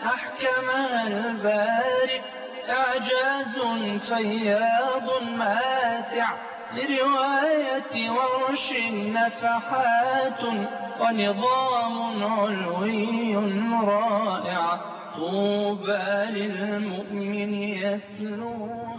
أحكمها البارئ إعجاز فياض ماتع لرواية ورش نفحات ونظام علوي رائع طوبى للمؤمن يتلوها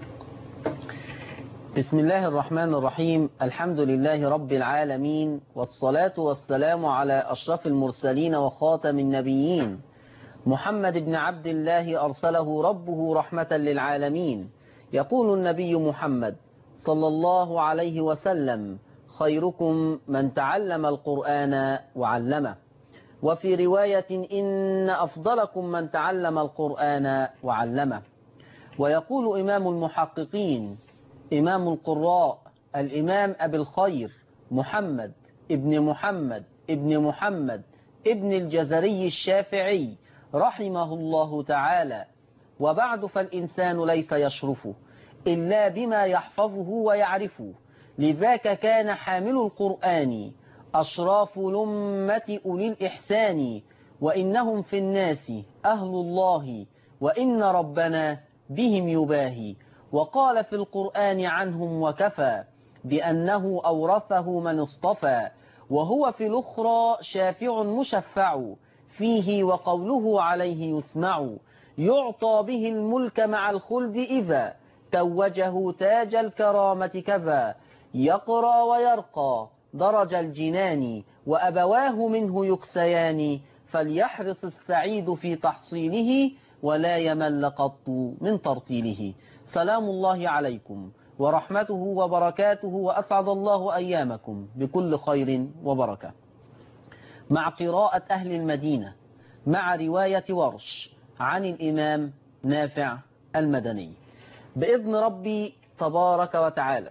بسم الله الرحمن الرحيم الحمد لله رب العالمين والصلاة والسلام على أشرف المرسلين وخاتم النبيين محمد بن عبد الله أرسله ربه رحمة للعالمين يقول النبي محمد صلى الله عليه وسلم خيركم من تعلم القرآن وعلمه وفي رواية إن أفضلكم من تعلم القرآن وعلمه ويقول إمام المحققين إمام القراء الإمام أبي الخير محمد ابن محمد ابن محمد ابن الجزري الشافعي رحمه الله تعالى وبعد فالإنسان ليس يشرفه إلا بما يحفظه ويعرفه لذاك كان حامل القرآن أشراف لمة أولي الإحسان وإنهم في الناس أهل الله وإن ربنا بهم يباهي وقال في القرآن عنهم وكفى بأنه أورثه من اصطفى وهو في الأخرى شافع مشفع فيه وقوله عليه يسمع يعطى به الملك مع الخلد إذا توجه تاج الكرامة كذا يقرى ويرقى درج الجنان وأبواه منه يكسيان فليحرص السعيد في تحصيله ولا يمل قط من ترتيله سلام الله عليكم ورحمته وبركاته وأسعد الله أيامكم بكل خير وبركة مع قراءة أهل المدينة مع رواية ورش عن الإمام نافع المدني بإذن ربي تبارك وتعالى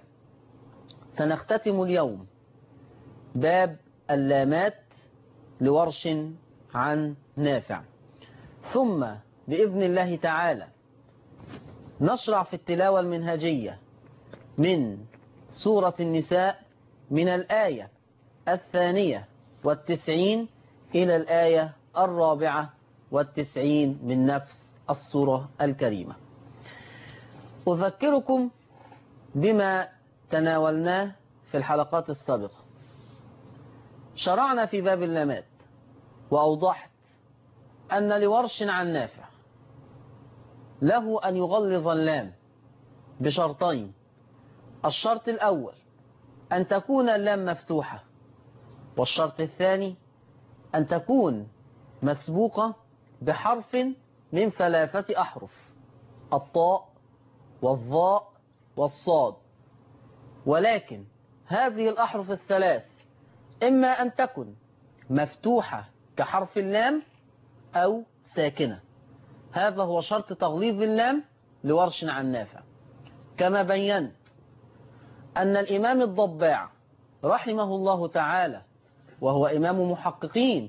سنختتم اليوم باب اللامات لورش عن نافع ثم بإذن الله تعالى نشرع في التلاوة المنهجية من سورة النساء من الآية الثانية والتسعين إلى الآية الرابعة والتسعين من نفس السورة الكريمة أذكركم بما تناولناه في الحلقات السابقة شرعنا في باب اللامات وأوضحت أن لورش عن نافع له أن يغلظ اللام بشرطين الشرط الأول أن تكون اللام مفتوحة والشرط الثاني أن تكون مسبوقة بحرف من ثلاثة أحرف الطاء والظاء والصاد ولكن هذه الأحرف الثلاث إما أن تكن مفتوحة كحرف اللام أو ساكنة هذا هو شرط تغليظ اللام لورش عن نافع كما بينت أن الإمام الضباع رحمه الله تعالى وهو إمام محققين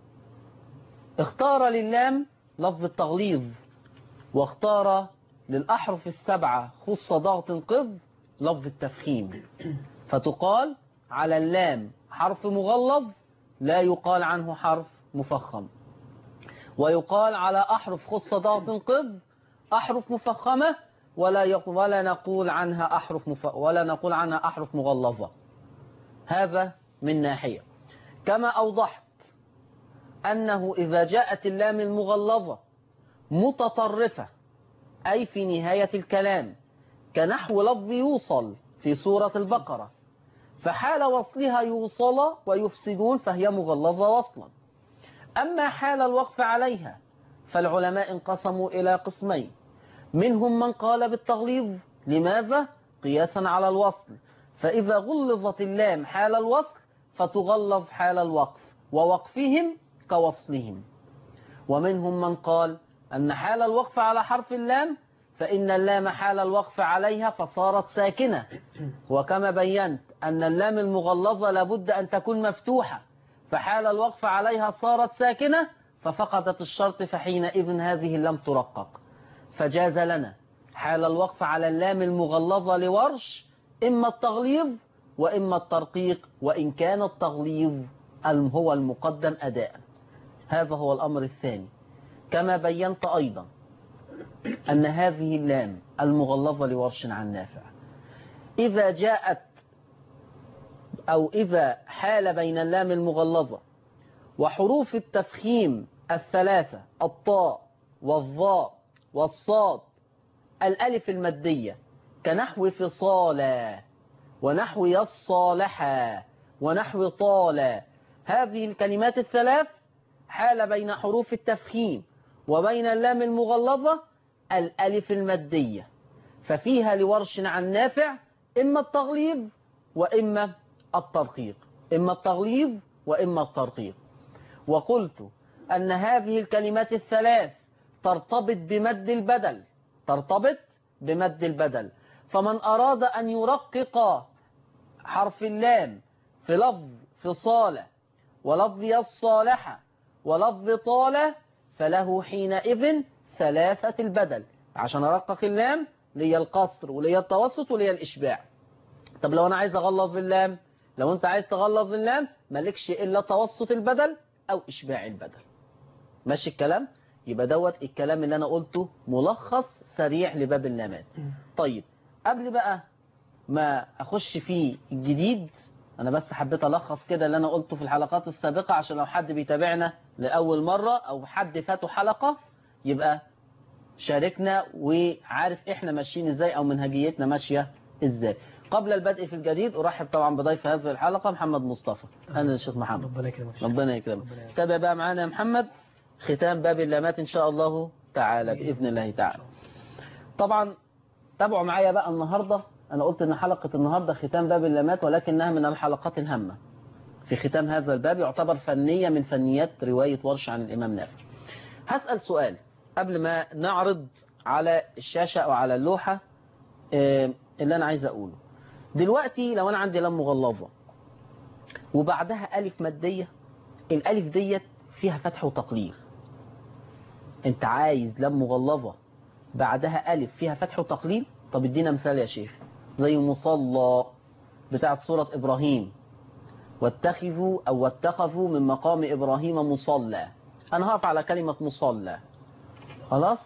اختار للام لفظ التغليظ واختار للأحرف السبعة خص ضغط قذ لفظ التفخيم فتقال على اللام حرف مغلظ لا يقال عنه حرف مفخم ويقال على أحرف خص ضغط قذ أحرف مفخمة ولا ولا نقول عنها أحرف مف... ولا نقول عنها أحرف مغلظة هذا من ناحية كما أوضحت أنه إذا جاءت اللام المغلظة متطرفة أي في نهاية الكلام كنحو لفظ يوصل في سورة البقرة فحال وصلها يوصل ويفسدون فهي مغلظة وصلا أما حال الوقف عليها فالعلماء انقسموا إلى قسمين منهم من قال بالتغليظ لماذا؟ قياسا على الوصل فإذا غلظت اللام حال الوصل فتغلظ حال الوقف ووقفهم كوصلهم ومنهم من قال أن حال الوقف على حرف اللام فإن اللام حال الوقف عليها فصارت ساكنة وكما بينت أن اللام المغلظة لابد أن تكون مفتوحة فحال الوقف عليها صارت ساكنة ففقدت الشرط فحينئذ هذه اللام ترقق فجاز لنا حال الوقف على اللام المغلظة لورش إما التغليظ وإما الترقيق وإن كان التغليظ هو المقدم أداء هذا هو الأمر الثاني كما بينت أيضا أن هذه اللام المغلظة لورش عن نافع إذا جاءت أو إذا حال بين اللام المغلظة وحروف التفخيم الثلاثة الطاء والظاء والصاد الألف المادية كنحو فصالا ونحو يصالحا ونحو طالا هذه الكلمات الثلاث حال بين حروف التفخيم وبين اللام المغلظة الألف المادية ففيها لورش عن نافع إما التغليظ وإما الترقيق إما التغليظ وإما الترقيق وقلت أن هذه الكلمات الثلاث ترتبط بمد البدل ترتبط بمد البدل فمن أراد أن يرقق حرف اللام في لفظ فصالة ولفظ الصالحة ولفظ طالة فله حينئذ ثلاثة البدل عشان أرقق اللام ليا القصر وليا التوسط وليا الإشباع طب لو أنا عايز أغلظ اللام لو أنت عايز تغلظ اللام مالكش إلا توسط البدل أو إشباع البدل ماشي الكلام يبقى دوت الكلام اللي أنا قلته ملخص سريع لباب اللامات طيب قبل بقى ما أخش في الجديد أنا بس حبيت ألخص كده اللي أنا قلته في الحلقات السابقة عشان لو حد بيتابعنا لأول مرة أو حد فاته حلقة يبقى شاركنا وعارف إحنا ماشيين إزاي أو منهجيتنا ماشية إزاي قبل البدء في الجديد أرحب طبعا بضيف هذه الحلقة محمد مصطفى أنا الشيخ محمد ربنا يكرمك ربنا يكرمك تابع بقى معانا يا محمد ختام باب اللامات إن شاء الله تعالى بإذن الله تعالى طبعا تابعوا معايا بقى النهاردة أنا قلت إن حلقة النهاردة ختام باب اللامات ولكنها من الحلقات الهامة في ختام هذا الباب يعتبر فنية من فنيات رواية ورش عن الإمام نافع هسأل سؤال قبل ما نعرض على الشاشة أو على اللوحة آه، اللي أنا عايز أقوله دلوقتي لو أنا عندي لام مغلظة وبعدها ألف مادية الألف ديت فيها فتح وتقليل أنت عايز لام مغلظة بعدها ألف فيها فتح وتقليل طب ادينا مثال يا شيخ زي مصلى بتاعت سورة إبراهيم واتخذوا أو واتخذوا من مقام إبراهيم مصلى أنا هقف على كلمة مصلى خلاص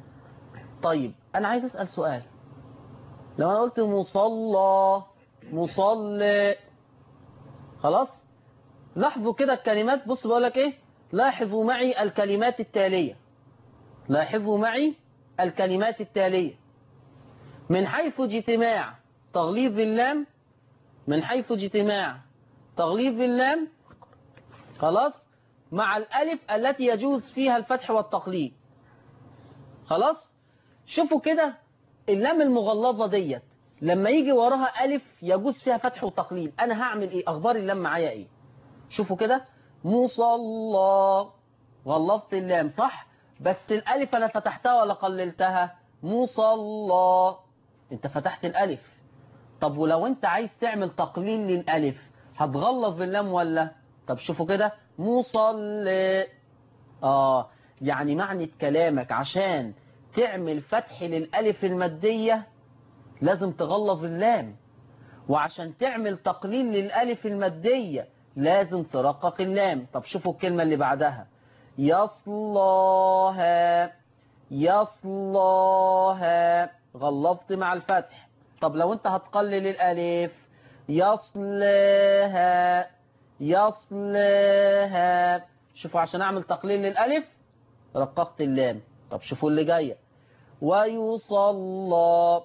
طيب أنا عايز أسأل سؤال لو أنا قلت مصلى مصلى خلاص لاحظوا كده الكلمات بص بقول لك إيه لاحظوا معي الكلمات التالية لاحظوا معي الكلمات التالية من حيث اجتماع تغليظ اللام من حيث اجتماع تغليظ اللام خلاص مع الألف التي يجوز فيها الفتح والتقليد خلاص شوفوا كده اللام المغلظة ديت لما يجي وراها ألف يجوز فيها فتح وتقليد أنا هعمل إيه أخبار اللام معايا إيه شوفوا كده مصلى غلظت اللام صح بس الألف أنا فتحتها ولا قللتها مصلى انت فتحت الألف طب ولو انت عايز تعمل تقليل للألف هتغلظ اللام ولا طب شوفوا كده مصلي آه يعني معنى كلامك عشان تعمل فتح للألف المادية لازم تغلظ اللام وعشان تعمل تقليل للألف المادية لازم ترقق اللام طب شوفوا الكلمة اللي بعدها يصلاها يصلاها غلظت مع الفتح طب لو انت هتقلل الألف يصلاها يصلاها شوفوا عشان اعمل تقليل للألف رققت اللام طب شوفوا اللي جاية ويصلى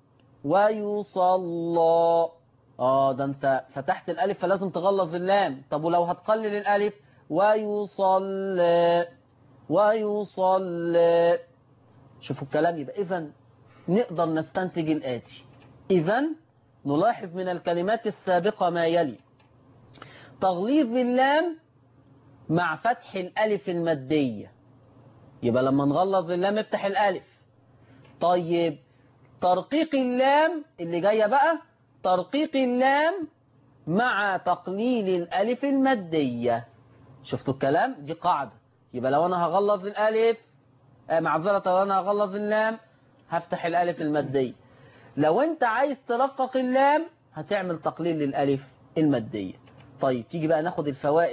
ويصلى اه ده انت فتحت الألف فلازم تغلظ اللام طب ولو هتقلل الألف ويصلى ويصلى شوفوا الكلام يبقى إذا نقدر نستنتج الآتي إذا نلاحظ من الكلمات السابقة ما يلي تغليظ اللام مع فتح الألف المادية يبقى لما نغلظ اللام افتح الألف طيب ترقيق اللام اللي جاية بقى ترقيق اللام مع تقليل الألف المادية شفتوا الكلام دي قاعدة يبقى لو أنا هغلظ الألف آه معذرة لو أنا هغلظ اللام هفتح الألف المادية لو أنت عايز ترقق اللام هتعمل تقليل للألف المادية طيب تيجي بقى ناخد الفوائد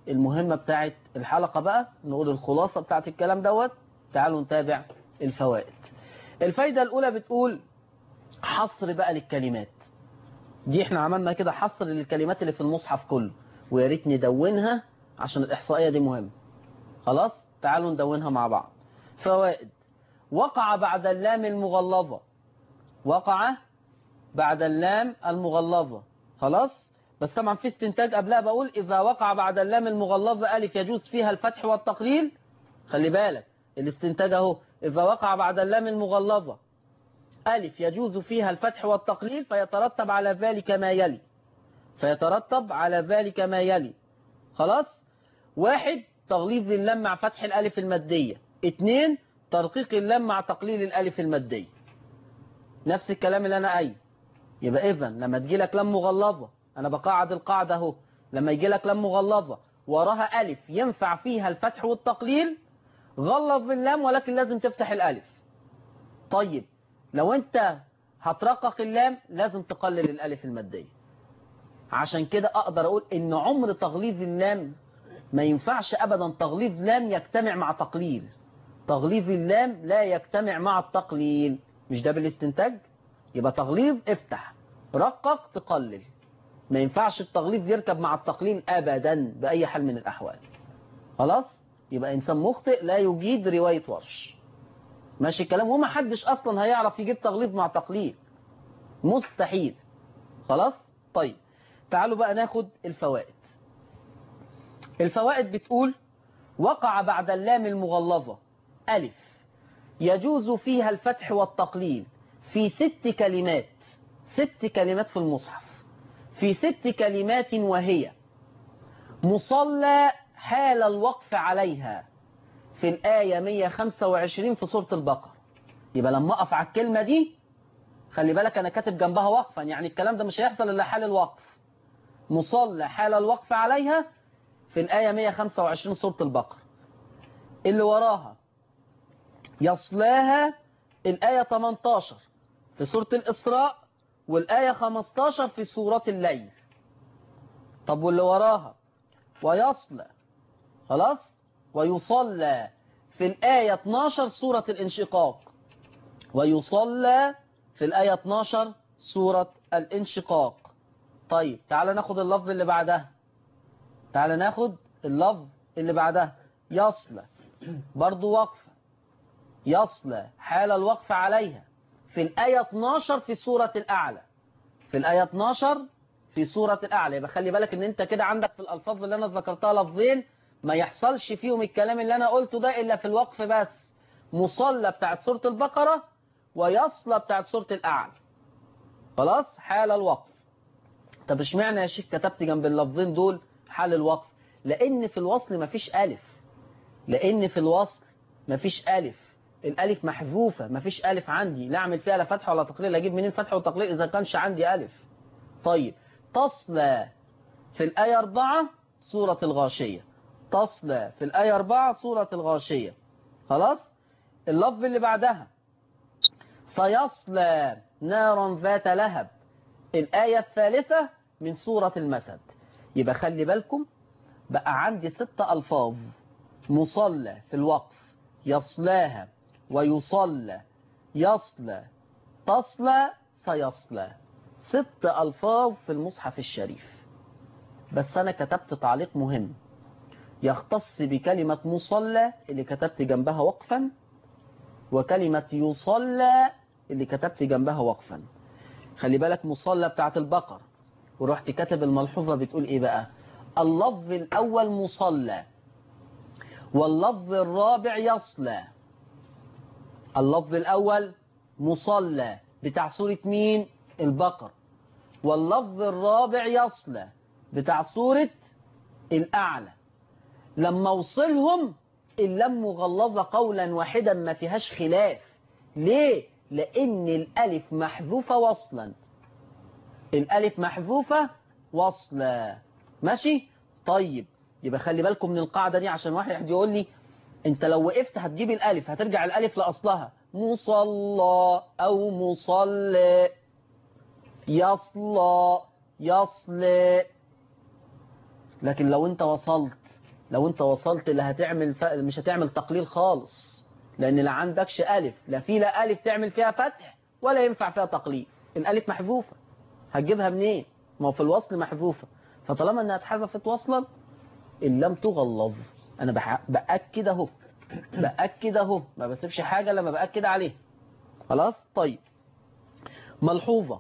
المهمة بتاعت الحلقة بقى نقول الخلاصة بتاعت الكلام دوت تعالوا نتابع الفوائد الفايدة الأولى بتقول حصر بقى للكلمات دي احنا عملنا كده حصر للكلمات اللي في المصحف كله ويا ريت ندونها عشان الإحصائية دي مهمة خلاص تعالوا ندونها مع بعض فوائد وقع بعد اللام المغلظة وقع بعد اللام المغلظة خلاص بس طبعا في استنتاج قبلها بقول إذا وقع بعد اللام المغلظة ألف يجوز فيها الفتح والتقليل خلي بالك الاستنتاج اهو إذا وقع بعد اللام المغلظة ألف يجوز فيها الفتح والتقليل فيترتب على ذلك ما يلي فيترتب على ذلك ما يلي خلاص واحد تغليظ اللام مع فتح الألف المادية اثنين ترقيق اللام مع تقليل الألف المادية نفس الكلام اللي أنا قايل يبقى إذا لما تجي لك لام مغلظة أنا بقاعد القاعدة أهو لما يجي لك لام مغلظة وراها ألف ينفع فيها الفتح والتقليل غلظ اللام ولكن لازم تفتح الألف طيب لو أنت هترقق اللام لازم تقلل الألف المادية عشان كده أقدر أقول إن عمر تغليظ اللام ما ينفعش أبدا تغليظ لام يجتمع مع تقليل تغليظ اللام لا يجتمع مع التقليل مش ده بالاستنتاج يبقى تغليظ افتح رقق تقلل ما ينفعش التغليظ يركب مع التقليل أبدا بأي حال من الأحوال خلاص يبقى إنسان مخطئ لا يجيد رواية ورش ماشي الكلام وما حدش أصلا هيعرف يجيب تغليظ مع تقليل مستحيل خلاص طيب تعالوا بقى ناخد الفوائد الفوائد بتقول وقع بعد اللام المغلظة ألف يجوز فيها الفتح والتقليل في ست كلمات ست كلمات في المصحف في ست كلمات وهي مصلى حال الوقف عليها في الآية 125 في سورة البقرة يبقى لما أقف على الكلمة دي خلي بالك أنا كاتب جنبها وقفا يعني الكلام ده مش هيحصل إلا حال الوقف مصلى حال الوقف عليها في الآية 125 سورة البقرة اللي وراها يصلاها الآية 18 في سورة الإسراء والآية 15 في سورة الليل طب واللي وراها ويصلى خلاص ويصلى في الآية 12 سورة الانشقاق ويصلى في الآية 12 سورة الانشقاق طيب تعال ناخد اللفظ اللي بعدها تعال ناخد اللفظ اللي بعدها يصلى برضو وقفة يصلى حال الوقف عليها في الآية 12 في سورة الأعلى في الآية 12 في سورة الأعلى يبقى خلي بالك ان انت كده عندك في الألفاظ اللي انا ذكرتها لفظين ما يحصلش فيهم الكلام اللي انا قلته ده إلا في الوقف بس مصلى بتاعت سورة البقرة ويصلى بتاعت سورة الأعلى خلاص حال الوقف طب اشمعنى يا شيخ كتبت جنب اللفظين دول حال الوقف لأن في الوصل مفيش ألف لأن في الوصل مفيش ألف الألف محذوفة مفيش ألف عندي لا أعمل فيها لا فتح ولا تقليل أجيب منين فتح وتقليل إذا كانش عندي ألف طيب تصلى في الآية 4 سورة الغاشية تصلى في الآية 4 سورة الغاشية خلاص اللفظ اللي بعدها سيصلى نارا ذات لهب الآية الثالثة من سورة المسد يبقى خلي بالكم بقى عندي ست ألفاظ مصلى في الوقف يصلاها ويصلى يصلى تصلى سيصلى ست ألفاظ في المصحف الشريف بس أنا كتبت تعليق مهم يختص بكلمة مصلى اللي كتبت جنبها وقفا وكلمة يصلى اللي كتبت جنبها وقفا خلي بالك مصلى بتاعت البقر ورحت كاتب الملحوظة بتقول ايه بقى اللفظ الأول مصلى واللفظ الرابع يصلى اللفظ الأول مصلى بتاع سورة مين البقر واللفظ الرابع يصلى بتاع سورة الأعلى لما وصلهم اللام مغلظة قولا واحدا ما فيهاش خلاف ليه لأن الألف محذوفة وصلا الألف محذوفة وصلا ماشي طيب يبقى خلي بالكم من القاعدة دي عشان واحد يقول لي انت لو وقفت هتجيب الألف هترجع الألف لأصلها مصلى أو مصلى يصلى يصلى لكن لو انت وصلت لو انت وصلت اللي هتعمل ف... مش هتعمل تقليل خالص لان لا عندكش الف لا في لا الف تعمل فيها فتح ولا ينفع فيها تقليل الالف محذوفه هتجيبها منين ما هو في الوصل محذوفه فطالما انها اتحذفت وصلا ان لم تغلظ انا بح... باكد اهو باكد اهو ما بسيبش حاجه لما باكد عليها خلاص طيب ملحوظه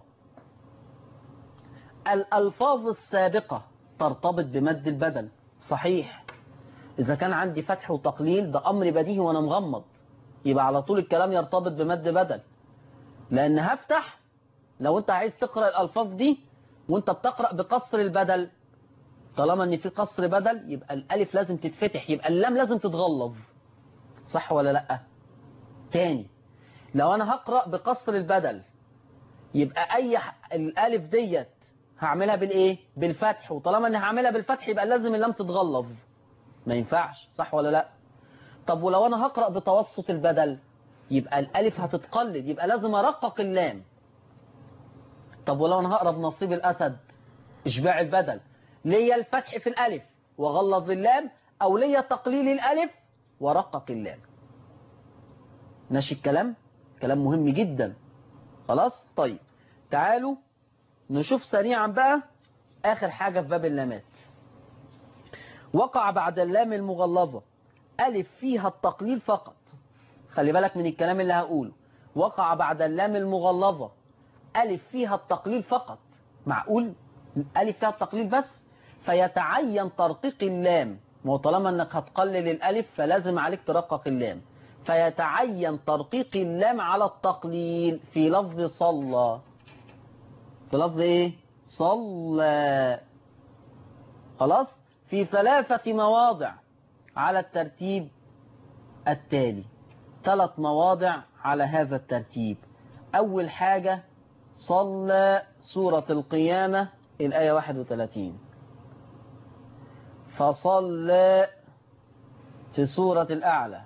الالفاظ السابقه ترتبط بمد البدل صحيح إذا كان عندي فتح وتقليل ده أمر بديهي وأنا مغمض يبقى على طول الكلام يرتبط بمد بدل لأن هفتح لو أنت عايز تقرأ الألفاظ دي وأنت بتقرأ بقصر البدل طالما أن في قصر بدل يبقى الألف لازم تتفتح يبقى اللام لازم تتغلظ صح ولا لأ تاني لو أنا هقرأ بقصر البدل يبقى أي الألف ديت هعملها بالايه بالفتح وطالما اني هعملها بالفتح يبقى لازم اللام تتغلظ ما ينفعش صح ولا لا طب ولو انا هقرا بتوسط البدل يبقى الالف هتتقلد يبقى لازم ارقق اللام طب ولو انا هقرا بنصيب الاسد اشباع البدل ليا الفتح في الالف وغلظ اللام او ليا تقليل الالف ورقق اللام ماشي الكلام كلام مهم جدا خلاص طيب تعالوا نشوف سريعا بقى آخر حاجة في باب اللامات وقع بعد اللام المغلظة ألف فيها التقليل فقط خلي بالك من الكلام اللي هقوله وقع بعد اللام المغلظة ألف فيها التقليل فقط معقول ألف فيها التقليل بس فيتعين ترقيق اللام ما هو طالما انك هتقلل الألف فلازم عليك ترقق اللام فيتعين ترقيق اللام على التقليل في لفظ صلى في لفظ ايه صلى خلاص في ثلاثة مواضع على الترتيب التالي ثلاث مواضع على هذا الترتيب أول حاجة صلى سورة القيامة الآية 31 فصلى في سورة الأعلى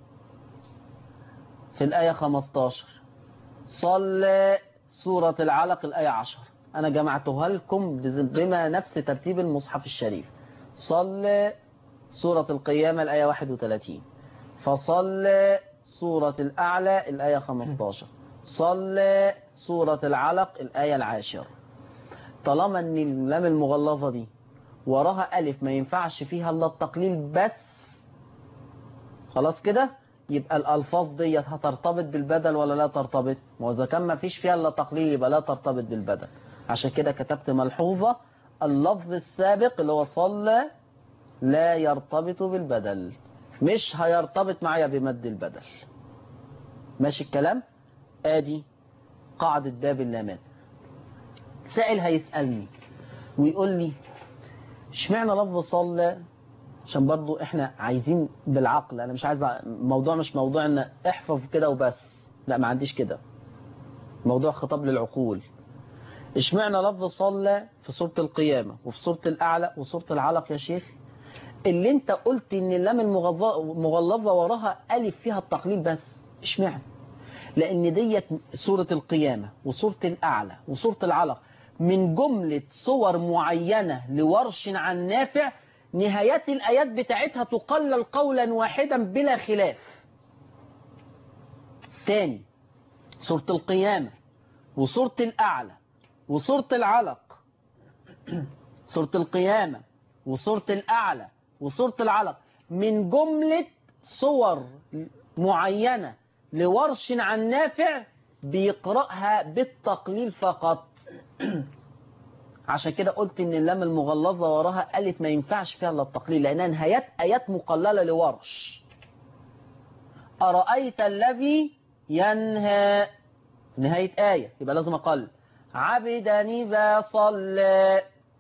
في الآية 15 صلى سورة العلق الآية 10 أنا جمعتها لكم بما نفس ترتيب المصحف الشريف صلى سورة القيامة الآية 31 فصلى سورة الأعلى الآية 15 صلى سورة العلق الآية العاشرة طالما ان اللام المغلظة دي وراها ألف ما ينفعش فيها إلا التقليل بس خلاص كده يبقى الألفاظ ديت هترتبط بالبدل ولا لا ترتبط ما إذا كان ما فيش فيها إلا تقليل يبقى لا ترتبط بالبدل عشان كده كتبت ملحوظة اللفظ السابق اللي هو صلى لا يرتبط بالبدل مش هيرتبط معايا بمد البدل ماشي الكلام ادي قاعدة باب اللامات سائل هيسألني ويقول لي اشمعنى لفظ صلى عشان برضو احنا عايزين بالعقل انا مش عايز موضوع مش موضوع ان احفظ كده وبس لا ما عنديش كده موضوع خطاب للعقول اشمعنى لفظ صلى في سورة القيامة وفي سورة الأعلى وسورة العلق يا شيخ اللي انت قلت ان اللام المغلظة وراها ألف فيها التقليل بس اشمعنى لأن ديت سورة القيامة وسورة الأعلى وسورة العلق من جملة صور معينة لورش عن نافع نهايات الآيات بتاعتها تقلل قولا واحدا بلا خلاف تاني سورة القيامة وسورة الأعلى وسورة العلق سورة القيامة وسورة الأعلى وسورة العلق من جملة صور معينة لورش عن نافع بيقرأها بالتقليل فقط عشان كده قلت ان اللام المغلظة وراها ألف ما ينفعش فيها الا التقليل لأنها نهايات آيات مقللة لورش أرأيت الذي ينهى نهاية آية يبقى لازم أقل عبدا إذا صلى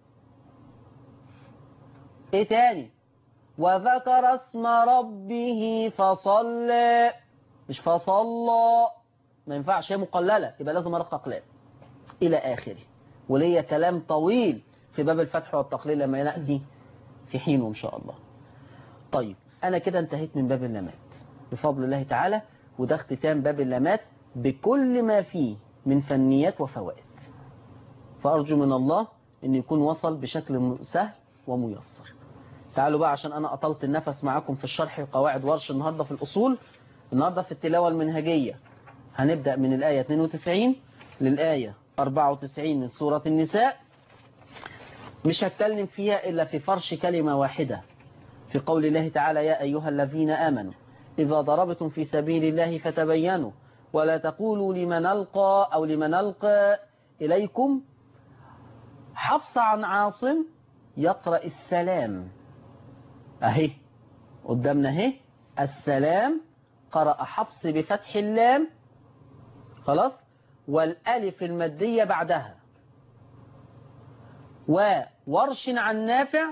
إيه تاني وذكر اسم ربه فصلى مش فصلى ما ينفعش هي مقللة يبقى لازم أرقق لام إلى آخره وليا كلام طويل في باب الفتح والتقليل لما نأتي في حينه إن شاء الله طيب أنا كده انتهيت من باب اللامات بفضل الله تعالى وده اختتام باب اللامات بكل ما فيه من فنيات وفوائد فأرجو من الله أن يكون وصل بشكل سهل وميسر تعالوا بقى عشان أنا أطلت النفس معاكم في الشرح قواعد ورش النهاردة في الأصول النهاردة في التلاوة المنهجية هنبدأ من الآية 92 للآية 94 من سورة النساء مش هتكلم فيها إلا في فرش كلمة واحدة في قول الله تعالى يا أيها الذين آمنوا إذا ضربتم في سبيل الله فتبينوا ولا تقولوا لمن ألقى أو لمن ألقى إليكم حفص عن عاصم يقرأ السلام أهي قدامنا أهي السلام قرأ حفص بفتح اللام خلاص والألف المادية بعدها وورش عن نافع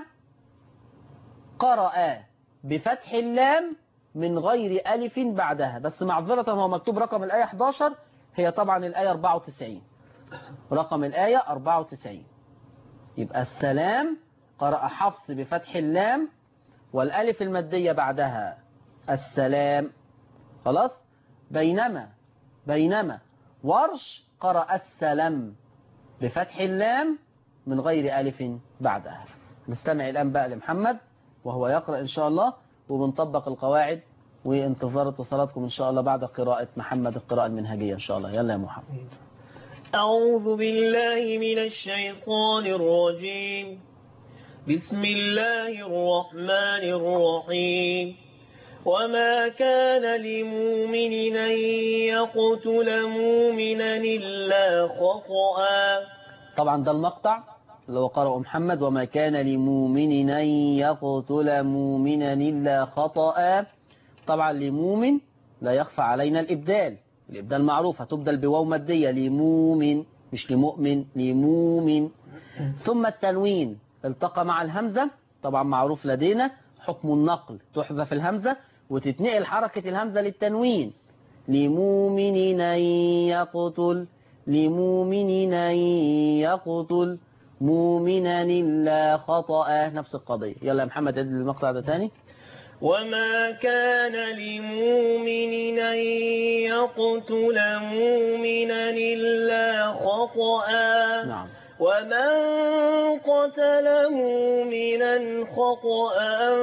قرأ بفتح اللام من غير ألف بعدها بس معذرة هو مكتوب رقم الآية 11 هي طبعا الآية 94 رقم الآية 94 يبقى السلام قرأ حفص بفتح اللام والألف المادية بعدها السلام خلاص بينما بينما ورش قرأ السلام بفتح اللام من غير ألف بعدها نستمع الآن بقى لمحمد وهو يقرأ إن شاء الله وبنطبق القواعد وانتظار اتصالاتكم إن شاء الله بعد قراءة محمد القراءة المنهجية إن شاء الله يلا يا محمد أعوذ بالله من الشيطان الرجيم بسم الله الرحمن الرحيم وما كان لمؤمن أن يقتل مؤمنا إلا خطأ طبعا ده المقطع اللي هو قرأه محمد وما كان لمؤمن أن يقتل مؤمنا إلا خطأ طبعا لمؤمن لا يخفى علينا الإبدال الإبدال معروف هتبدل بواو مادية لمؤمن مش لمؤمن لمؤمن ثم التنوين التقى مع الهمزة طبعا معروف لدينا حكم النقل تحذف الهمزة وتتنقل حركة الهمزة للتنوين لمؤمن أن يقتل لمؤمن أن يقتل مؤمنا إلا خطأ نفس القضية يلا يا محمد عد المقطع ده تاني وما كان لمؤمن أن يقتل مؤمنا إلا خطأ نعم ومن قتل مؤمنا خطأ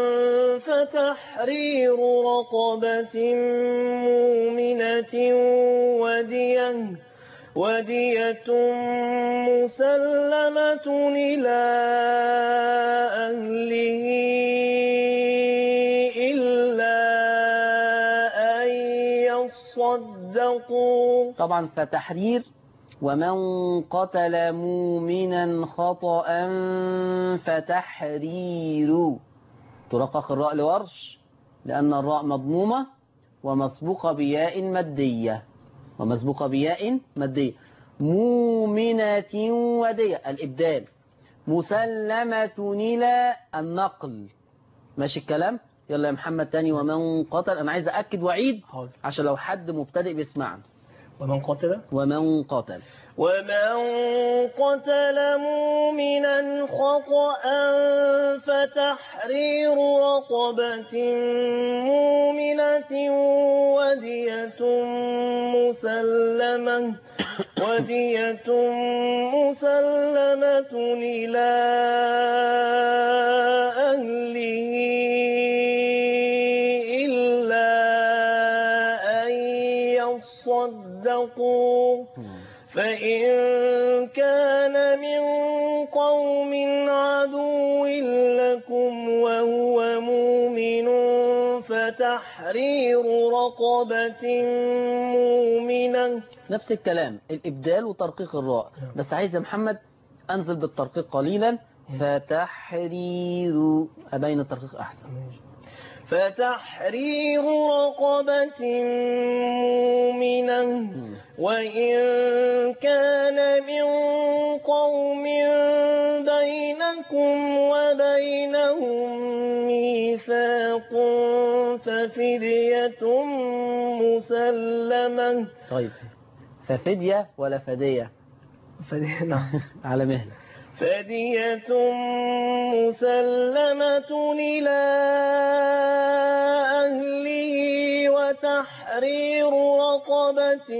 فتحرير رقبة مؤمنة ودية ودية مسلمة إلى أهله إلا أن يصدقوا طبعا فتحرير ومن قتل مؤمنا خطأ فتحرير ترقق الراء لورش لأن الراء مضمومة ومسبوقة بياء مادية ومسبوقة بياء مادية مؤمنة ودية الإبدال مسلمة إلى النقل ماشي الكلام يلا يا محمد تاني ومن قتل أنا عايز أأكد وعيد حاضر عشان لو حد مبتدئ بيسمعنا ومن قتل ومن قتل ومن قتل مؤمنا خطأ فتحرير رقبة مؤمنة ودية مسلمة ودية مسلمة إلى أهله إلا أن يصدقوا فإن كان من قوم عدو لكم وهو مؤمن فتحرير رقبة مؤمنة نفس الكلام الإبدال وترقيق الراء بس عايز يا محمد أنزل بالترقيق قليلا فتحرير أبين الترقيق أحسن فتحرير رقبة مؤمنة وإن كان من قوم بينكم وبينهم ميثاق ففدية مسلمة طيب ففدية ولا فدية فدية نعم على مهلة فدية مسلمة إلى أهله وتحرير رقبة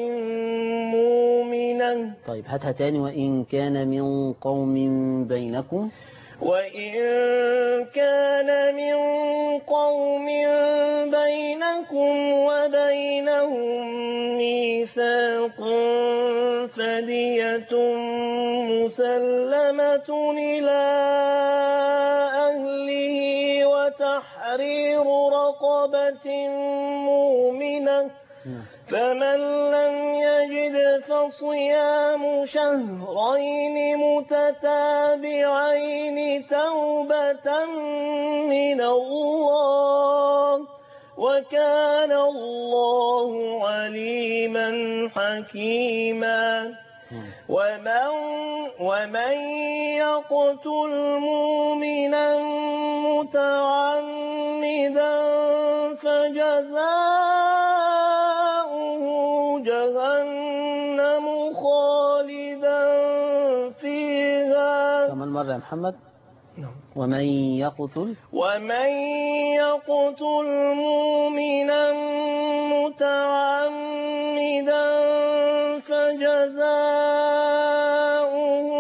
مؤمنة طيب هاتها تاني وإن كان من قوم بينكم وإن كان من قوم بينكم وبينهم ميثاق فدية مسلمة إلى أهله وتحرير رقبة مؤمنة فمن لم يجد فصيام شهرين متتابعين توبة من الله وكان الله عليما حكيما ومن, ومن يقتل مؤمنا متعمدا فجزاؤه جهنم خالدا فيها كمان مرة يا محمد نعم ومن يقتل ومن يقتل مؤمنا متعمدا فجزاؤه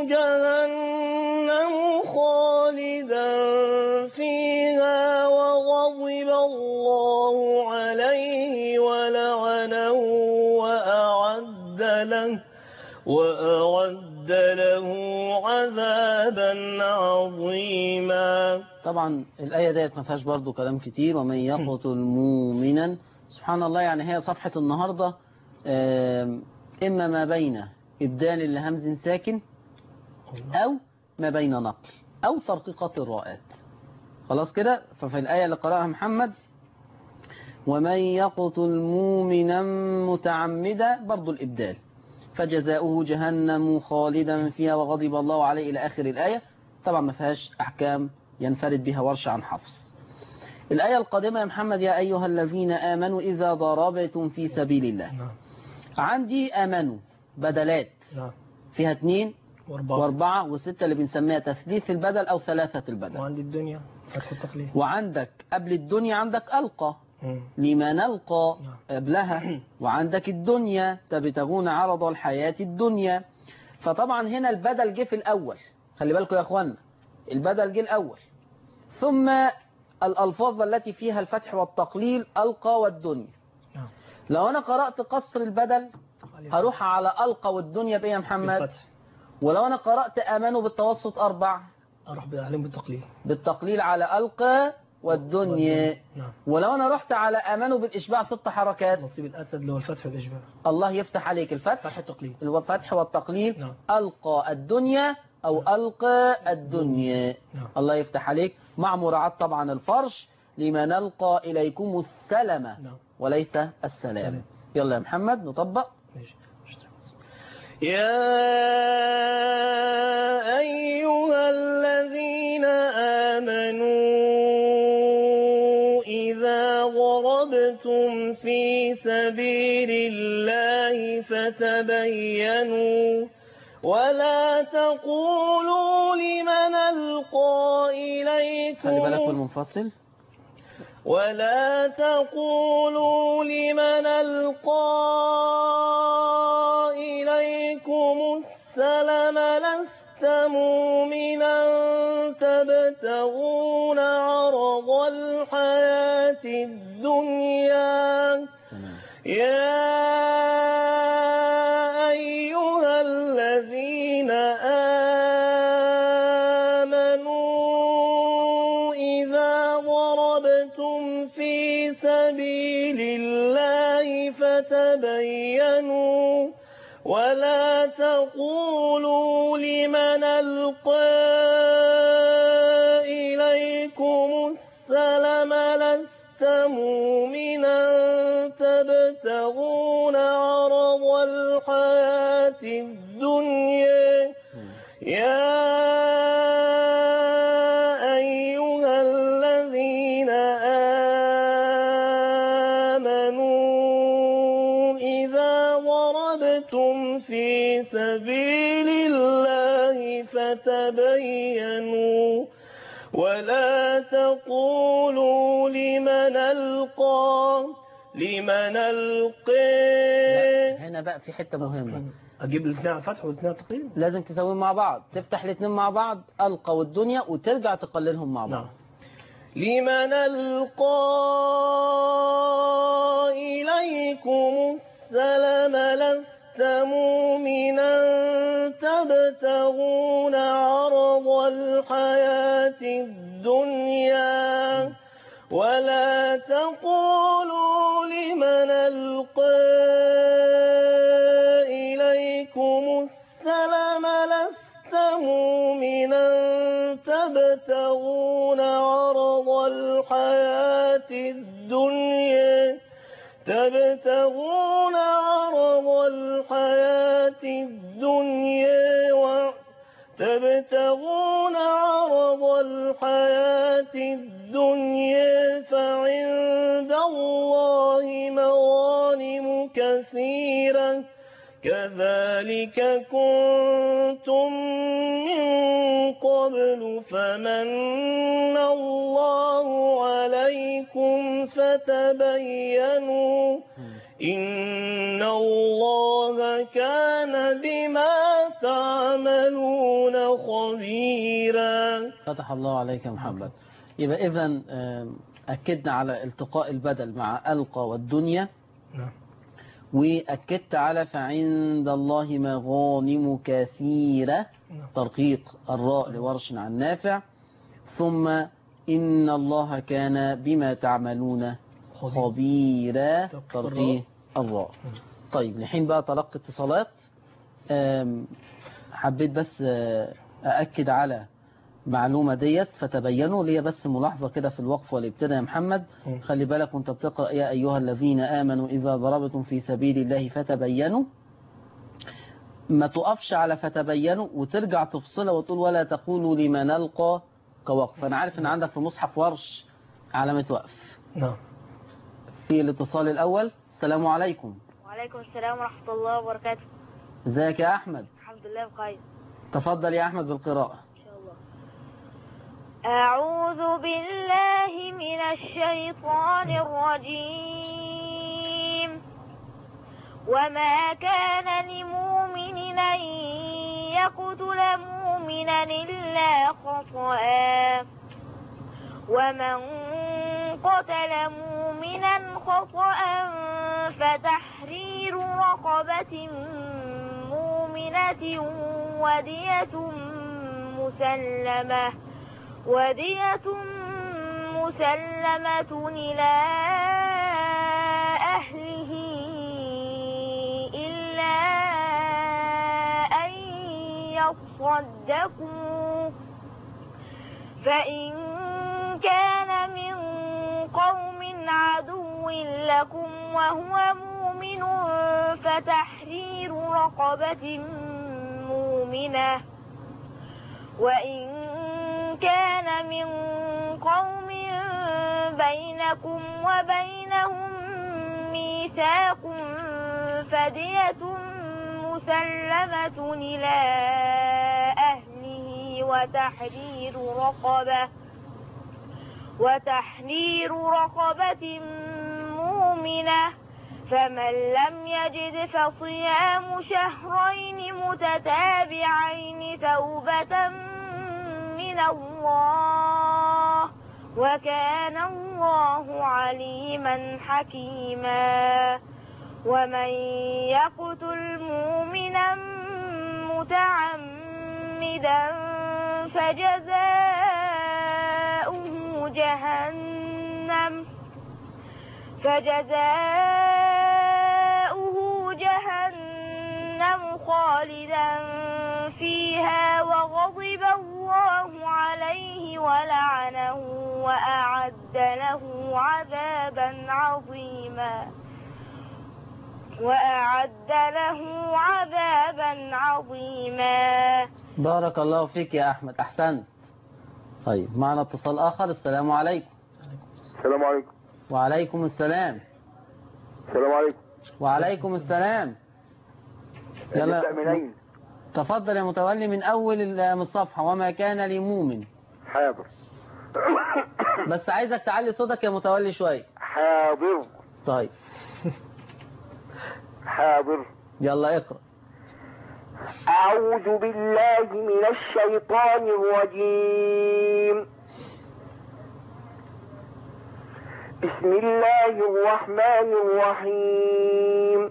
جهنم خالدا فيها وغضب الله عليه ولعنه وأعد له وأعد له عذابا عظيما طبعا الآية ديت ما فيهاش برضو كلام كتير ومن يقتل مؤمنا سبحان الله يعني هي صفحة النهاردة آم، إما ما بين إبدال لهمز ساكن أو ما بين نقل أو ترقيقات الراءات خلاص كده ففي الآية اللي قرأها محمد ومن يقتل مؤمنا متعمدا برضو الإبدال فجزاؤه جهنم خالدا فيها وغضب الله عليه إلى آخر الآية طبعا ما فيهاش أحكام ينفرد بها ورش عن حفص الآية القادمة يا محمد يا أيها الذين آمنوا إذا ضربتم في سبيل الله نعم عندي آمنوا بدلات نعم فيها اثنين واربعة واربعة وستة اللي بنسميها تثليث البدل أو ثلاثة البدل وعند الدنيا فتح التقليد وعندك قبل الدنيا عندك ألقى مم. لما نلقى نعم. قبلها وعندك الدنيا تبتغون عرض الحياة الدنيا فطبعا هنا البدل جه في الأول خلي بالكم يا أخوانا البدل جه الأول ثم الألفاظ التي فيها الفتح والتقليل ألقى والدنيا نعم لو أنا قرأت قصر البدل هروح على ألقى والدنيا بإيه يا محمد بالفتح ولو أنا قرأت آمنوا بالتوسط أربع أروح بأعلم بالتقليد بالتقليل على ألقى والدنيا نعم ولو أنا رحت على آمنوا بالإشباع ست حركات نصيب الأسد اللي هو الفتح والإشباع الله يفتح عليك الفتح فتح التقليد الفتح والتقليل نعم. ألقى الدنيا أو ألقى الدنيا نعم الله يفتح عليك مع مراعاة طبعا الفرش لما نلقى إليكم السلامة نعم وليس السلام سلام. يلا يا محمد نطبق ماشي يا أيها الذين آمنوا إذا ضربتم في سبيل الله فتبينوا ولا تقولوا لمن ألقى إليكم خلي بالك من المنفصل ولا تقولوا لمن ألقى إليكم السلم لست مؤمنا تبتغون عرض الحياة الدنيا تمام يا أيها الذين آمنوا إذا ضربتم في سبيل الله فتبينوا ولا تقولوا لمن ألقى إليكم السلم لست مؤمنا تبتغون عرض الحياة الدنيا يا أيها الذين آمنوا إذا ضربتم في سبيل الله فتبينوا ولا تقولوا لمن ألقى لمن لا ألقي هنا بقى في حتة مهمة أجيب الاثنين على الفتح والاثنين على التقليل لازم تسويهم مع بعض تفتح الاثنين مع بعض ألقى والدنيا وترجع تقللهم مع بعض نعم لمن ألقى إليكم السلام لست مؤمنا تبتغون عرض الحياة الدنيا ولا تقولوا لمن ألقى إليكم السلام لست مؤمنا تبتغون عرض الحياة الدنيا تبتغون عرض الحياة الدنيا و تبتغون عرض الحياة الدنيا فعند الله مغانم كثيرة كذلك كنتم من قبل فمن الله عليكم فتبينوا إن الله كان بما تعملون خبيرا فتح الله عليك يا محمد يبقى إذا أكدنا على التقاء البدل مع ألقى والدنيا نعم وأكدت على فعند الله مغانم كثيرة نعم. ترقيق الراء لورش عن نافع ثم إن الله كان بما تعملون خبير. خبيرا ترقيق ترقيق الراء طيب لحين بقى تلقي اتصالات أم، حبيت بس آه، أأكد على معلومة ديت فتبينوا لي بس ملاحظة كده في الوقف والابتداء يا محمد مم. خلي بالك وانت بتقرأ يا أيها الذين آمنوا إذا ضربتم في سبيل الله فتبينوا ما تقفش على فتبينوا وترجع تفصلها وتقول ولا تقولوا لمن نلقى كوقف أنا عارف إن عندك في مصحف ورش علامة وقف نعم في الاتصال الأول السلام عليكم وعليكم السلام ورحمة الله وبركاته ازيك يا أحمد الحمد لله بخير تفضل يا أحمد بالقراءة إن شاء الله أعوذ بالله من الشيطان الرجيم وما كان لمؤمن أن يقتل مؤمنا إلا خطأ ومن قتل مؤمنا خطأ فتحرير رقبة مؤمنة ودية مسلمة ودية مسلمة إلى أهله إلا أن يصدقوا فإن كان من قوم عدو لكم وهو مؤمن فتحرير رقبة مؤمنة وإن كان من قوم بينكم وبينهم ميثاق فدية مسلمة إلى أهله وتحرير رقبة وتحرير رقبة مؤمنة فمن لم يجد فصيام شهرين متتابعين توبة من الله وكان الله عليما حكيما ومن يقتل مؤمنا متعمدا فجزاؤه جهنم فجزاؤه جهنم خالدا فيها وغضب الله عليه ولعنه وأعد له عذابا عظيما وأعد له عذابا عظيما بارك الله فيك يا أحمد أحسنت طيب معنا اتصال آخر السلام عليكم السلام عليكم وعليكم السلام السلام عليكم وعليكم السلام نبدأ من أين؟ تفضل يا متولي من أول ال- من الصفحة وما كان لمؤمن حاضر بس عايزك تعلي صوتك يا متولي شوية حاضر طيب حاضر يلا اقرأ أعوذ بالله من الشيطان الرجيم بسم الله الرحمن الرحيم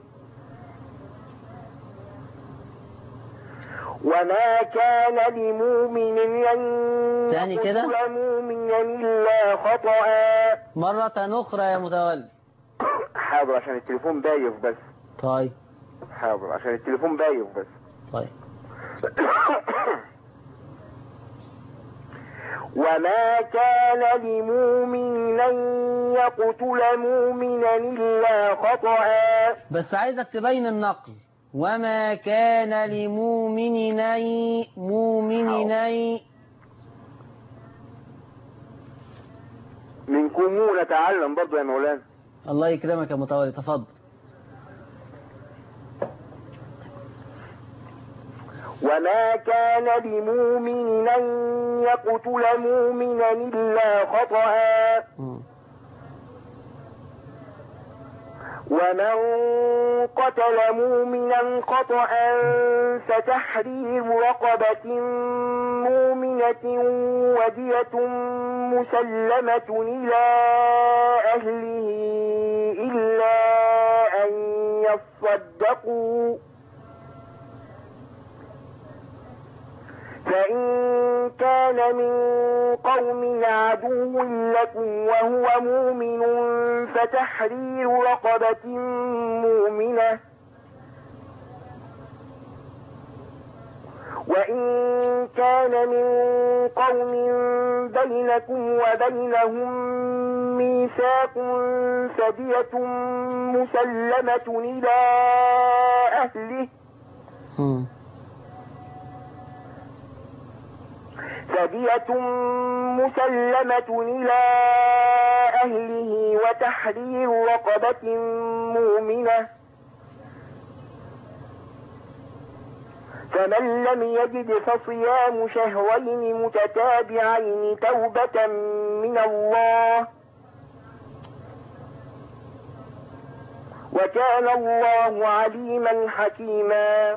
وما كان لمؤمن أن تاني كده؟ يقتل مؤمنا إلا خطأ مرة أخرى يا متولي حاضر عشان التليفون بايف بس طيب حاضر عشان التليفون بايف بس طيب وما كان لمؤمن أن يقتل مؤمنا إلا خطأ بس عايزك تبين النقل وما كان لمؤمني مؤمني منكم نتعلم برضو يا مولانا الله يكرمك يا متولي تفضل وما كان لمؤمن أن يقتل مؤمنا إلا خطأ مم. ومن قتل مؤمنا خطأ فتحرير رقبة مؤمنة ودية مسلمة إلى أهله إلا أن يصدقوا فإن كان من قوم عدو لكم وهو مؤمن فتحرير رقبة مؤمنة وإن كان من قوم بينكم وبينهم ميثاق فدية مسلمة إلى أهله مم. فدية مسلمة إلى أهله وتحرير رقبة مؤمنة فمن لم يجد فصيام شهرين متتابعين توبة من الله وكان الله عليما حكيما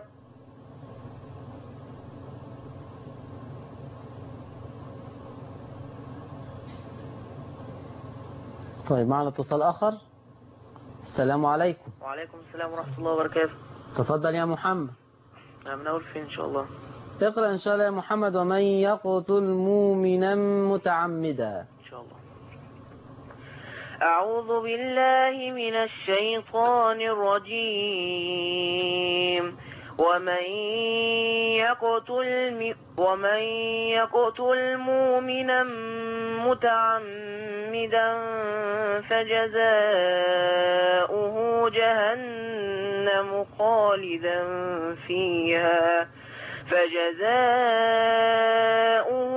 طيب معنا اتصال آخر السلام عليكم وعليكم السلام ورحمة الله وبركاته تفضل يا محمد من أول فين إن شاء الله اقرأ إن شاء الله يا محمد ومن يقتل مؤمنا متعمدا إن شاء الله أعوذ بالله من الشيطان الرجيم ومن يقتل م- ومن يقتل مؤمنا متعمدا فجزاؤه جهنم خالدا فيها فجزاؤه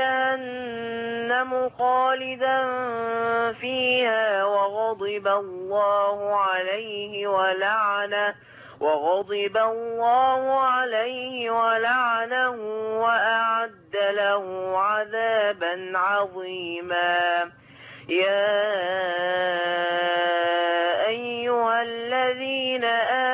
جهنم خالدا فيها وغضب الله عليه ولعنه وغضب الله عليه ولعنه وأعد له عذابا عظيما يا أيها الذين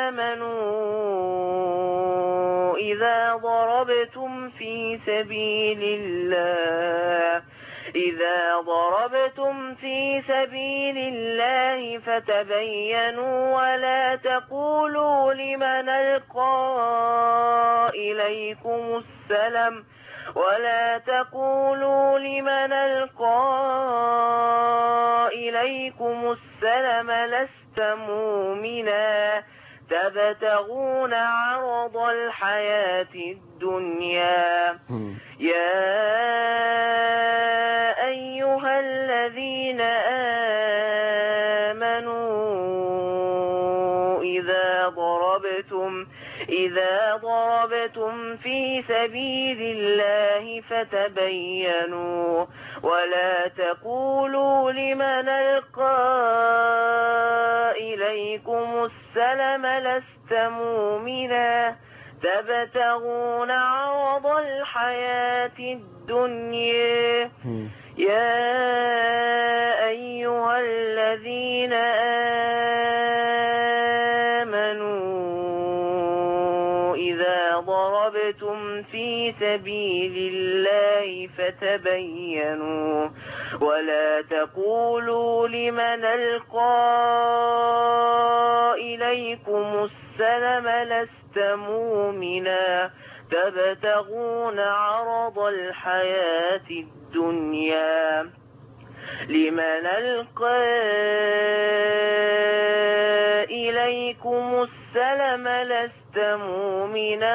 آمنوا إذا ضربتم في سبيل الله إذا ضربتم في سبيل الله فتبينوا ولا تقولوا لمن ألقى إليكم السلام ولا تقولوا لمن ألقى إليكم السلام لست مؤمنا تبتغون عرض الحياة الدنيا مم. يا أيها الذين آمنوا إذا ضربتم إذا ضربتم في سبيل الله فتبينوا ولا تقولوا لمن ألقى إليكم السلم لست مؤمنا تبتغون عرض الحياة الدنيا مم. يا أيها الذين آمنوا إذا ضربتم في سبيل الله فتبينوا ولا تقولوا لمن ألقى إليكم السلم لست مؤمنا تبتغون عرض الحياة الدنيا لمن ألقى إليكم السلم لست مؤمنا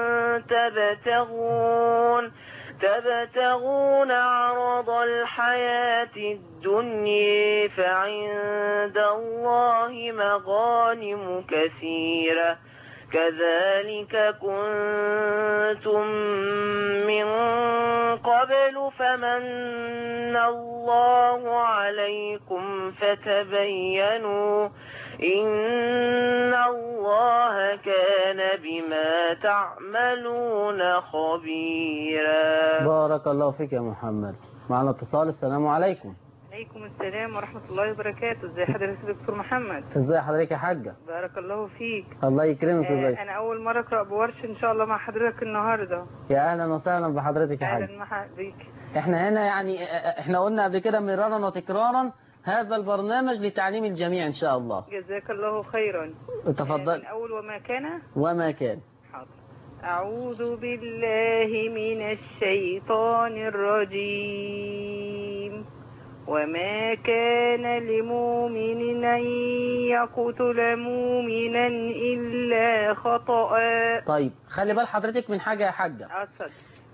تبتغون تبتغون عرض الحياة الدنيا فعند الله مغانم كثيرة كذلك كنتم من قبل فمن الله عليكم فتبينوا إن الله كان بما تعملون خبيرا بارك الله فيك يا محمد معنا اتصال السلام عليكم عليكم السلام ورحمة الله وبركاته ازي حضرتك يا دكتور محمد ازي حضرتك يا حاجة بارك الله فيك الله يكرمك آه ويبارك انا اول مرة اقرأ بورش ان شاء الله مع حضرتك النهاردة يا اهلا وسهلا بحضرتك يا حاجة اهلا مع بيك احنا هنا يعني احنا قلنا قبل كده مرارا وتكرارا هذا البرنامج لتعليم الجميع ان شاء الله جزاك الله خيرا آه تفضل من اول وما كان وما كان حاضر أعوذ بالله من الشيطان الرجيم وما كان لمؤمن أن يقتل مؤمنا إلا خطأ طيب خلي بال حضرتك من حاجة يا حاجة أصد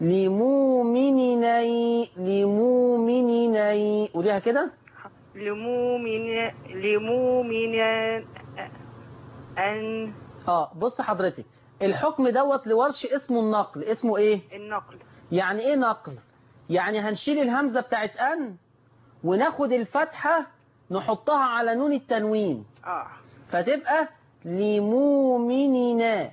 لمؤمني لمؤمني قوليها كده لمؤمن لمؤمن أن اه بص حضرتك الحكم دوت لورش اسمه النقل اسمه ايه النقل يعني ايه نقل يعني هنشيل الهمزة بتاعت ان وناخد الفتحة نحطها على نون التنوين آه فتبقى لمؤمننا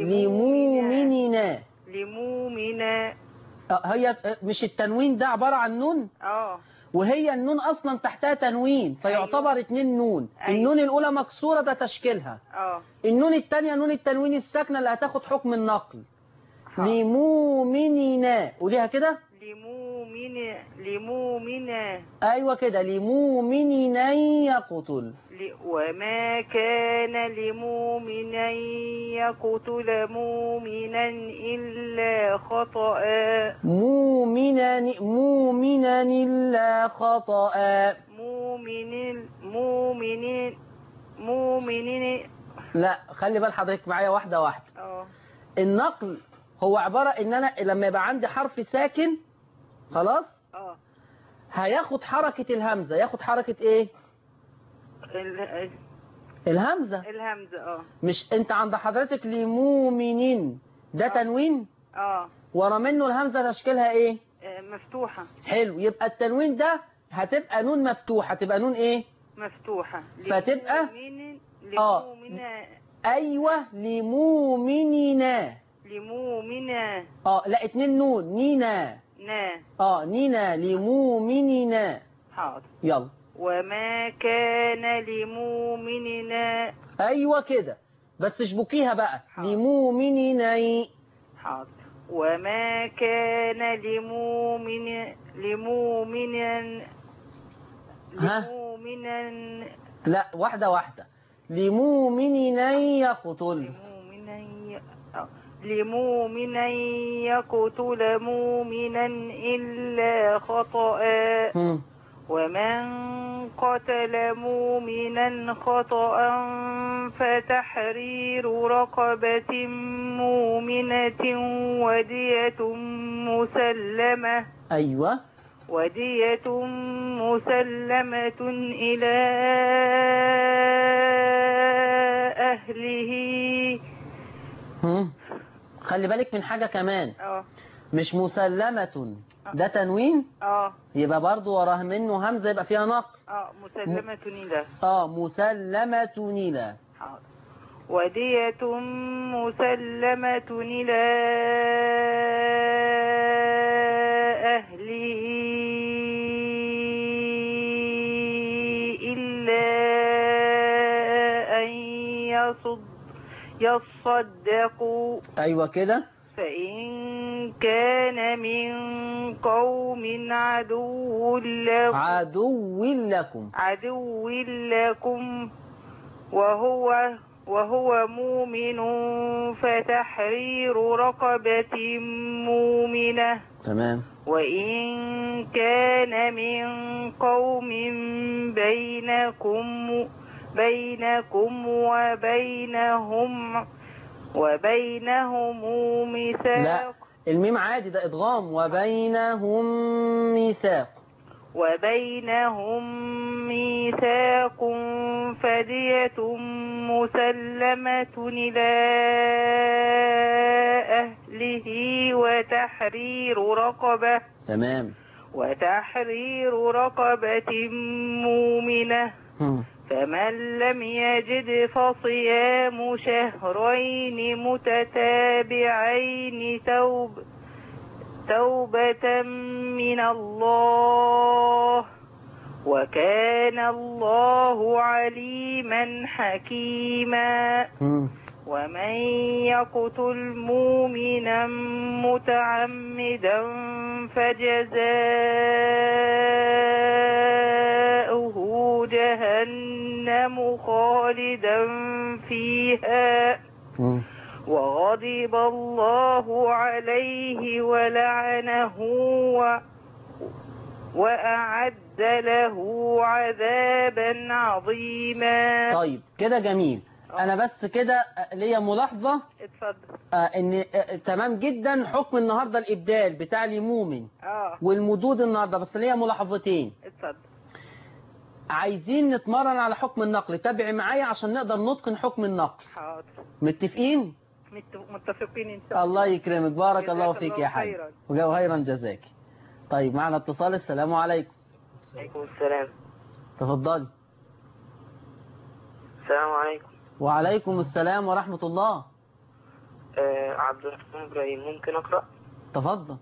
لمؤمننا لمؤمن آه، هي مش التنوين ده عبارة عن نون آه وهي النون اصلا تحتها تنوين فيعتبر اتنين نون أيوة. النون الاولى مكسورة ده تشكيلها آه النون التانية نون التنوين الساكنة اللي هتاخد حكم النقل حاضر. لمؤمننا قوليها كده لمؤمن لمؤمن ايوه كده لمؤمننا يقتل ل- وما كان لمؤمن أن يقتل مؤمنا إلا خطأ مؤمنا مؤمنا الا خطأ مؤمن مؤمن مؤمن لا خلي بال حضرتك معايا واحدة واحدة اه النقل هو عبارة ان انا لما يبقى عندي حرف ساكن خلاص اه هياخد حركة الهمزة ياخد حركة ايه ال- الهمزة الهمزة اه مش انت عند حضرتك لمؤمنين ده تنوين اه ورا منه الهمزة تشكيلها ايه آه، مفتوحة حلو يبقى التنوين ده هتبقى نون مفتوحة تبقى نون ايه مفتوحة فتبقى؟ لمؤمن آه. لمؤمن ايوه لمؤمننا لمؤمن اه لا اتنين نون نينا نا اه نينا لمؤمننا حاضر يلا وما كان لمؤمننا ايوه كده بس اشبكيها بقى حاضر. لمؤمننا حاضر وما كان لمؤمن لمؤمن ها؟ لمؤمنا لا واحدة واحدة لمؤمننا يقتل لمؤمنا ي- آه. لمؤمنا يقتل مؤمنا إلا خطأ هم. ومن قتل مؤمنا خطأ فتحرير رقبة مؤمنة ودية مسلمة ايوه ودية مسلمة إلى أهله هم. خلي بالك من حاجة كمان اه مش مسلمة ده تنوين اه يبقى برضو وراه منه همزة يبقى فيها نقل اه مسلمة إلى اه مسلمة إلى حاضر ودية مسلمة إلى أهله يصد يصدقوا أيوة كده فإن كان من قوم عدو لكم عدو لكم عدو لكم وهو وهو مؤمن فتحرير رقبة مؤمنة تمام وإن كان من قوم بينكم بينكم وبينهم وبينهم لا ميثاق الميم عادي ده إدغام وبينهم ميثاق وبينهم ميثاق فدية مسلمة إلى أهله وتحرير رقبة تمام وتحرير رقبة مؤمنة هم. فمن لم يجد فصيام شهرين متتابعين توب توبة من الله وكان الله عليما حكيما هم. ومن يقتل مؤمنا متعمدا فجزاؤه جهنم خالدا فيها هم. وغضب الله عليه ولعنه و وأعد له عذابا عظيما طيب كده جميل أنا بس كده آه، ليا ملاحظة اتفضل آه، ان آه، تمام جدا حكم النهارده الابدال بتاع المومن اه والمدود النهارده بس ليا ملاحظتين اتفضل عايزين نتمرن على حكم النقل تابع معايا عشان نقدر نتقن حكم النقل حاضر متفقين مت- متفقين ان شاء الله الله يكرمك بارك جزاك الله فيك الله يا حاج خيرا. وخيرا جزاك طيب معنا اتصال السلام عليكم عليكم السلام تفضلي السلام عليكم وعليكم السلام ورحمة الله آه عبد الرحمن إبراهيم ممكن أقرأ تفضل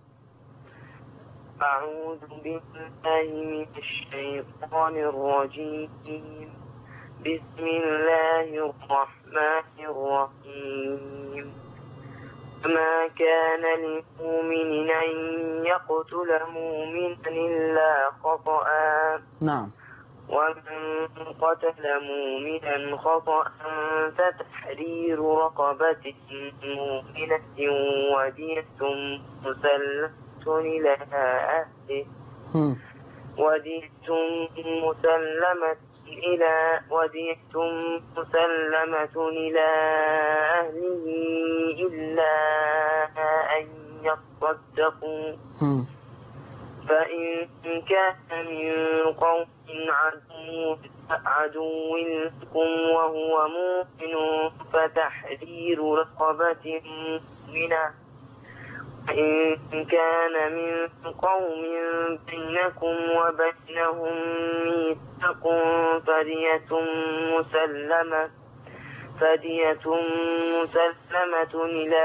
أعوذ بالله من الشيطان الرجيم بسم الله الرحمن الرحيم ما كان لمؤمن أن يقتل مؤمنا إلا خطأ نعم ومن قتل مؤمنا خطأ فتحرير رقبة مؤمنة ودية مسلمة إلى أهله هم. ودية مسلمة إلى ودية مسلمة إلى أهله إلا أن يصدقوا هم. فإن كان من قوم عدو عدو لكم وهو مؤمن فتحرير رقبة مؤمنة إن كان من قوم بينكم وبينهم ميثاق فدية مسلمة فدية مسلمة إلى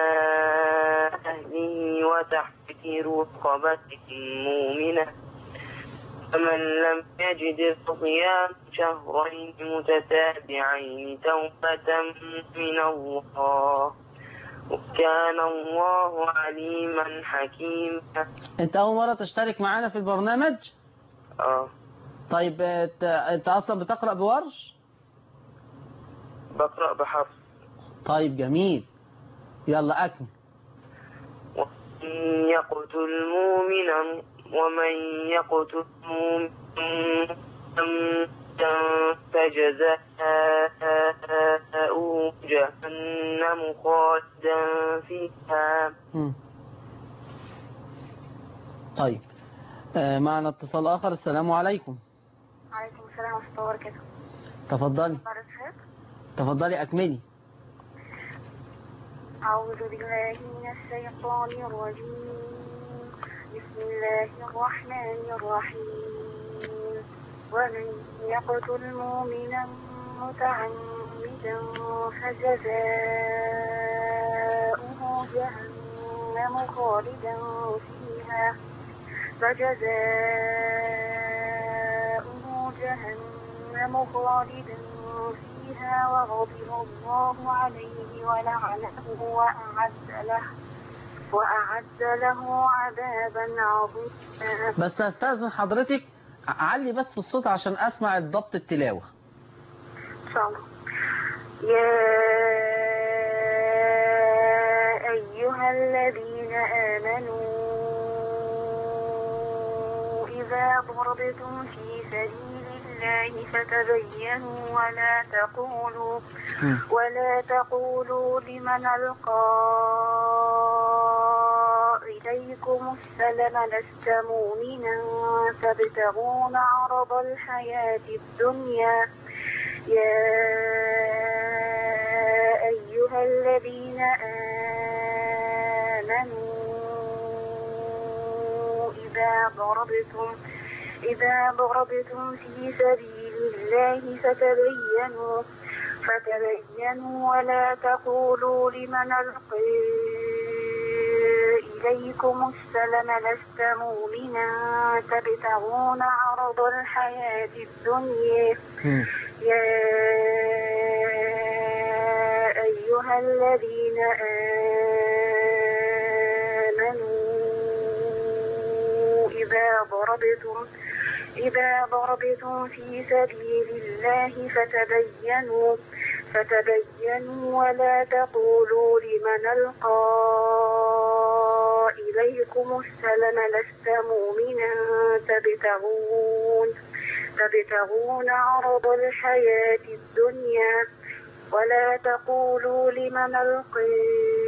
أهله وتحرير رقبة مؤمنة فمن لم يجد فصيام شهرين متتابعين توبة من الله وكان الله عليما حكيما انت اول مرة تشترك معانا في البرنامج اه طيب انت, انت اصلا بتقرأ بورش بقرأ بحفظ طيب جميل يلا اكمل ومن يقتل مؤمنا ومن يقتل مؤمنا فجزاؤه جهنم خالدا فيها مم. طيب آه، معنا اتصال آخر السلام عليكم عليكم السلام ورحمة الله وبركاته تفضلي بارك فيك تفضلي أكملي أعوذ بالله من الشيطان الرجيم بسم الله الرحمن الرحيم ومن يقتل مؤمنا متعمدا فجزاؤه جهنم خالدا فيها فجزاؤه جهنم خالدا فيها وغضب الله عليه ولعنه وأعد له وأعد له عذابا عظيما بس استاذن حضرتك علي بس الصوت عشان اسمع الضبط التلاوه إن شاء الله يا أيها الذين آمنوا إذا ضربتم في سبيل الله فتبينوا ولا تقولوا مم. ولا تقولوا لمن ألقى إليكم السلم لست مؤمنا تبتغون عرض الحياة الدنيا يا أيها الذين آمنوا إذا ضربتم إذا ضربتم في سبيل الله فتبينوا فتبينوا ولا تقولوا لمن ألقي إليكم السلم لست مؤمنا تبتغون عرض الحياة الدنيا مم. يا أيها الذين آمنوا إذا ضربتم إذا ضربتم في سبيل الله فتبينوا فتبينوا ولا تقولوا لمن ألقى إليكم السلم لست مؤمنا تبتغون تبتغون عرض الحياة الدنيا ولا تقولوا لمن ألقي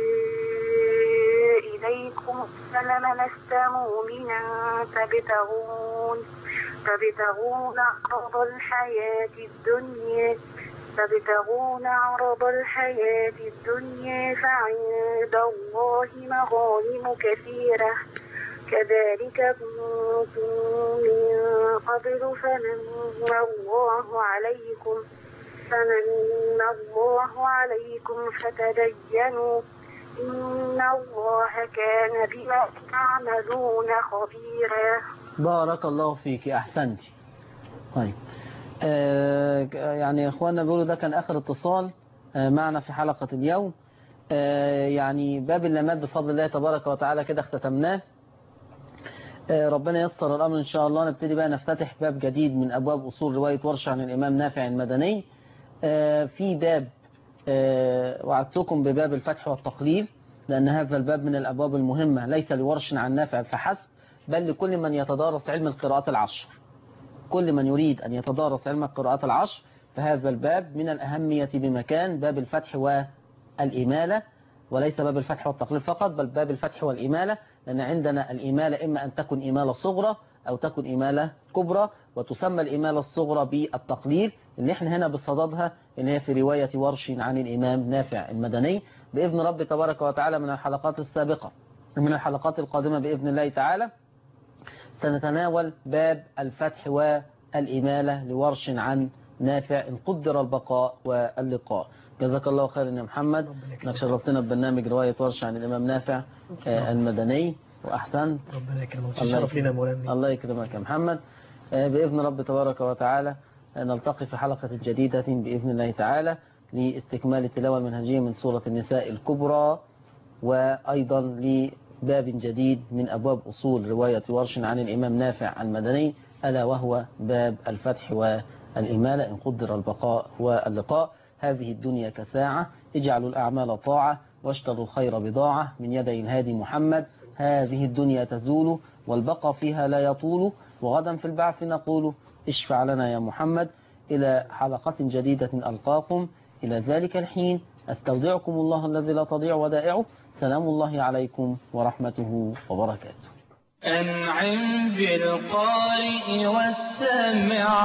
إليكم السلم لست مؤمنا تبتغون تبتغون عرض الحياة الدنيا تبتغون عرض الحياة الدنيا فعند الله مغانم كثيرة كذلك كنتم من قبل فمن الله عليكم فمن الله عليكم فتدينوا إن الله كان بما تعملون خبيرا بارك الله فيك احسنت طيب آه يعني يا اخوانا بيقولوا ده كان اخر اتصال آه معنا في حلقة اليوم آه يعني باب اللمات بفضل الله تبارك وتعالى كده اختتمناه آه ربنا يسر الامر ان شاء الله نبتدي بقى نفتتح باب جديد من ابواب اصول رواية ورش عن الامام نافع المدني آه في باب آه وعدتكم بباب الفتح والتقليل لان هذا الباب من الابواب المهمة ليس لورش عن نافع فحسب بل لكل من يتدارس علم القراءات العشر كل من يريد أن يتدارس علم القراءات العشر فهذا الباب من الأهمية بمكان باب الفتح والإمالة وليس باب الفتح والتقليل فقط بل باب الفتح والإمالة لأن عندنا الإمالة إما أن تكون إمالة صغرى أو تكون إمالة كبرى وتسمى الإمالة الصغرى بالتقليل اللي احنا هنا بصددها اللي هي في رواية ورش عن الإمام نافع المدني بإذن رب تبارك وتعالى من الحلقات السابقة من الحلقات القادمة بإذن الله تعالى سنتناول باب الفتح والإمالة لورش عن نافع إن قدر البقاء واللقاء جزاك الله خيرا يا محمد انك شرفتنا ببرنامج رواية ورش عن الإمام نافع آه، المدني وأحسنت ربنا يكرمك الله الشرف لنا مولانا الله يكرمك يا محمد آه، بإذن رب تبارك وتعالى آه، نلتقي في حلقة جديدة بإذن الله تعالى لاستكمال التلاوة المنهجية من سورة النساء الكبرى وأيضا لباب جديد من أبواب أصول رواية ورش عن الإمام نافع المدني ألا وهو باب الفتح والإمالة إن قدر البقاء واللقاء هذه الدنيا كساعة اجعلوا الأعمال طاعة واشتروا الخير بضاعة من يدي الهادي محمد هذه الدنيا تزول والبقى فيها لا يطول وغدا في البعث نقول اشفع لنا يا محمد إلى حلقة جديدة ألقاكم إلى ذلك الحين أستودعكم الله الذي لا تضيع ودائعه سلام الله عليكم ورحمته وبركاته أنعم بالقارئ والسامع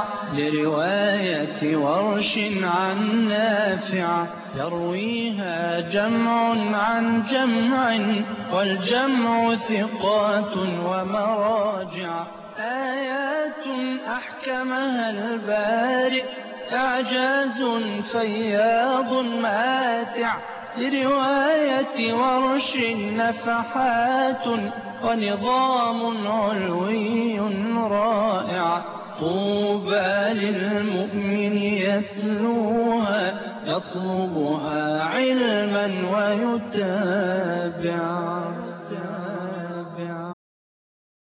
لرواية ورش عن نافع يرويها جمع عن جمع والجمع ثقات ومراجع آيات أحكمها البارئ إعجاز فياض ماتع لرواية ورش نفحات ونظام علوي رائع طوبى للمؤمن يتلوها يطلبها علما ويتابع